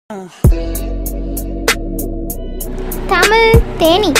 Tamil Theni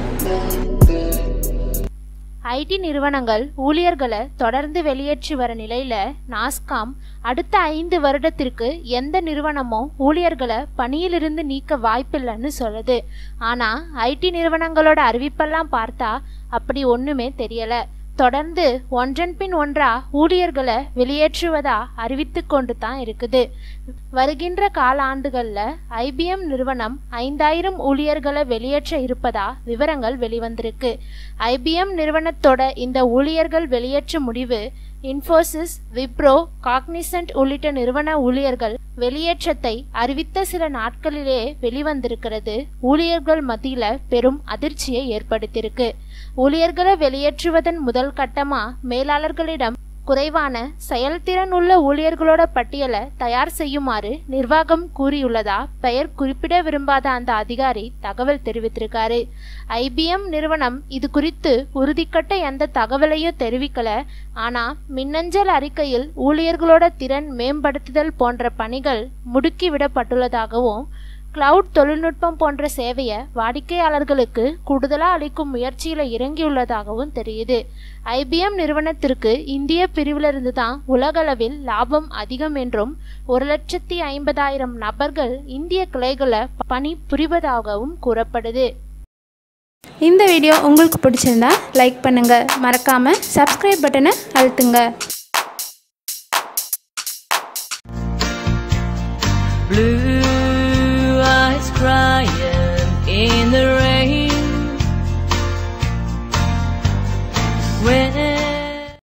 ID நிறுவனங்கள் ஊழியர்களை தொடர்ந்து வெளியேற்றி வர நிலையில நாஸ்காம் அடுத்த ஐந்து வருடத்திற்கு எந்த நிறுவனமும் ஊழியர்களை பணியிலிருந்து நீக்க வாய்ப்பில்லைன்னு சொல்லுது ஆனா ஐடி நிறுவனங்களோட அறிவிப்பெல்லாம் பார்த்தா அப்படி ஒண்ணுமே தெரியல தொடர்ந்து ஒன்றன் பின் ஒன்றா ஊழியர்களை வெளியேற்றுவதா அறிவித்து கொண்டு தான் இருக்குது வருகின்ற காலாண்டுகள்ல ஐபிஎம் நிறுவனம் ஐந்தாயிரம் ஊழியர்களை வெளியேற்ற இருப்பதா விவரங்கள் வெளிவந்திருக்கு ஐபிஎம் நிறுவனத்தோட இந்த ஊழியர்கள் வெளியேற்ற முடிவு இன்ஃபோசிஸ் விப்ரோ காக்னிசன்ட் உள்ளிட்ட நிறுவன ஊழியர்கள் வெளியேற்றத்தை அறிவித்த சில நாட்களிலே வெளிவந்திருக்கிறது ஊழியர்கள் மத்தியில பெரும் அதிர்ச்சியை ஏற்படுத்தியிருக்கு ஊழியர்களை வெளியேற்றுவதன் முதல் கட்டமா மேலாளர்களிடம் குறைவான செயல்திறன் உள்ள ஊழியர்களோட பட்டியலை தயார் செய்யுமாறு நிர்வாகம் கூறியுள்ளதா பெயர் குறிப்பிட விரும்பாத அந்த அதிகாரி தகவல் தெரிவித்திருக்காரு ஐபிஎம் நிறுவனம் இது குறித்து உறுதிக்கட்ட எந்த தகவலையும் தெரிவிக்கல ஆனா மின்னஞ்சல் அறிக்கையில் ஊழியர்களோட திறன் மேம்படுத்துதல் போன்ற பணிகள் முடுக்கி விடப்பட்டுள்ளதாகவும் கிளவுட் தொழில்நுட்பம் போன்ற சேவையை வாடிக்கையாளர்களுக்கு கூடுதலாக அளிக்கும் முயற்சியில் இறங்கியுள்ளதாகவும் தெரியுது ஐபிஎம் நிறுவனத்திற்கு இந்திய பிரிவிலிருந்து தான் உலகளவில் லாபம் அதிகம் என்றும் ஒரு லட்சத்தி ஐம்பதாயிரம் நபர்கள் இந்திய கிளைகளை பணி புரிவதாகவும் கூறப்படுது இந்த வீடியோ உங்களுக்கு பிடிச்சிருந்தா லைக் பண்ணுங்கள் மறக்காமல் சப்ஸ்கிரைப் பட்டனை அழுத்துங்க Blue eyes crying in the